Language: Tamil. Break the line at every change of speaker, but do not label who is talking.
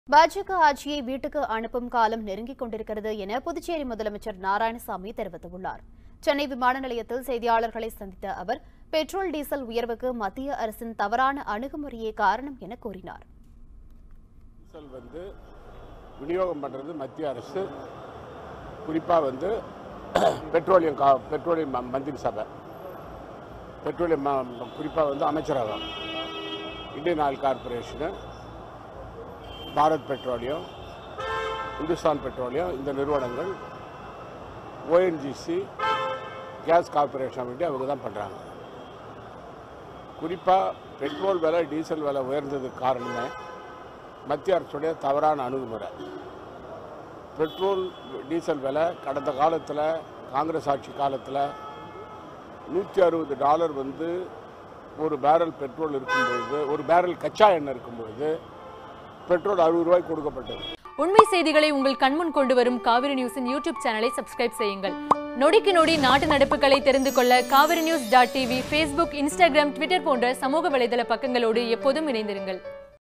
பாஜக ஆட்சியை வீட்டுக்கு அனுப்பும் காலம் நெருங்கிக் கொண்டிருக்கிறது என புதுச்சேரி முதலமைச்சர் நாராயணசாமி தெரிவித்துள்ளார் சென்னை விமான நிலையத்தில் செய்தியாளர்களை சந்தித்த அவர் பெட்ரோல் டீசல் உயர்வுக்கு மத்திய அரசின் தவறான அணுகுமுறையே காரணம் என கூறினார்
டீசல் வந்து விநியோகம் பண்ணுறது மத்திய அரசு குறிப்பாக வந்து பெட்ரோலியம் கா பெட்ரோலியம் ம- மந்திரி சபை பெட்ரோலியம் குறிப்பாக வந்து அமைச்சரகம் Indian oil corporation Bharat petroleum Hindustan petroleum இந்த நிறுவனங்கள் ஓஎன்ஜிசி கேஸ் கார்பரேஷன் வேண்டி அவங்க தான் பண்ணுறாங்க குறிப்பாக பெட்ரோல் விலை டீசல் விலை உயர்ந்ததுக்கு காரணமே மத்திய அரசுடைய தவறான அணுகுமுறை பெட்ரோல் டீசல் விலை கடந்த காலத்தில் காங்கிரஸ் ஆட்சி காலத்தில் நூற்றி அறுபது டாலர் வந்து ஒரு பேரல் பெட்ரோல் இருக்கும் பொழுது ஒரு பேரல் கச்சா எண்ணெய் இருக்கும் பொழுது பெட்ரோல் அறுபது ரூபாய்க்கு கொடுக்கப்பட்டது
உண்மை செய்திகளை உங்கள் கண்முன் கொண்டு வரும் காவிரி நியூஸின் யூடியூப் சேனலை சப்ஸ்கிரைப் செய்யுங்கள் நொடிக்கு நொடி நாட்டு நடப்புகளை தெரிந்து கொள்ள Kaveri news dot TV Facebook Instagram Twitter போன்ற சமூக வலைதள பக்கங்களோடு எப்போதும் இணைந்திருங்கள்